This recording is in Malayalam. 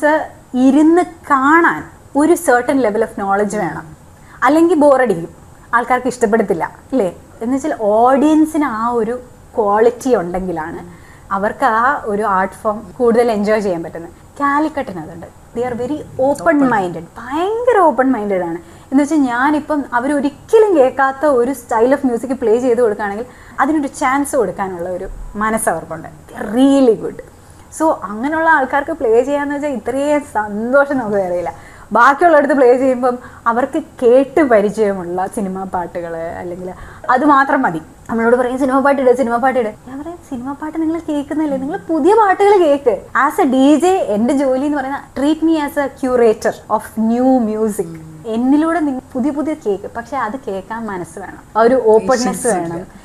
സിനിമാസ് ഇരുന്ന് കാണാൻ ഒരു സർട്ടൻ ലെവൽ ഓഫ് നോളജ് വേണം അല്ലെങ്കിൽ ബോറടിക്കും ആൾക്കാർക്ക് ഇഷ്ടപ്പെടത്തില്ല അല്ലേ എന്ന് വെച്ചാൽ ഓഡിയൻസിന് ആ ഒരു ക്വാളിറ്റി ഉണ്ടെങ്കിലാണ് അവർക്ക് ആ ഒരു ആർട്ട് ഫോം കൂടുതൽ എൻജോയ് ചെയ്യാൻ പറ്റുന്നത് കാലിക്കട്ടിന് അതുണ്ട് they are very open minded ഭയങ്കര ഓപ്പൺ മൈൻഡഡ് ആണ് എന്ന് വെച്ചാൽ ഞാനിപ്പം അവരൊരിക്കലും കേൾക്കാത്ത ഒരു സ്റ്റൈൽ ഓഫ് മ്യൂസിക് പ്ലേ ചെയ്ത് കൊടുക്കുകയാണെങ്കിൽ അതിനൊരു ചാൻസ് കൊടുക്കാനുള്ള ഒരു മനസ്സ് അവർക്കുണ്ട് റിയലി ഗുഡ് സോ അങ്ങനെയുള്ള ആൾക്കാർക്ക് പ്ലേ ചെയ്യാന്ന് വെച്ചാൽ ഇത്രയും സന്തോഷം നമുക്ക് അറിയില്ല ബാക്കിയുള്ളടത്ത് പ്ലേ ചെയ്യുമ്പം അവർക്ക് കേട്ട് പരിചയമുള്ള സിനിമാ പാട്ടുകൾ അല്ലെങ്കിൽ അത് മാത്രം മതി നമ്മളോട് പറയും സിനിമ പാട്ടിട് സിനിമ പാട്ടിട് ഞാൻ പറയും സിനിമ പാട്ട് നിങ്ങൾ കേൾക്കുന്നില്ലേ നിങ്ങൾ പുതിയ പാട്ടുകൾ കേൾക്ക് ആസ് എ ഡി ജെ എൻ്റെ ജോലി എന്ന് പറയുന്ന treat me as a curator of new music എന്നിലൂടെ നിങ്ങൾ പുതിയ പുതിയ കേക്ക് പക്ഷെ അത് കേൾക്കാൻ മനസ്സ് വേണം ആ ഒരു ഓപ്പൺനെസ് വേണം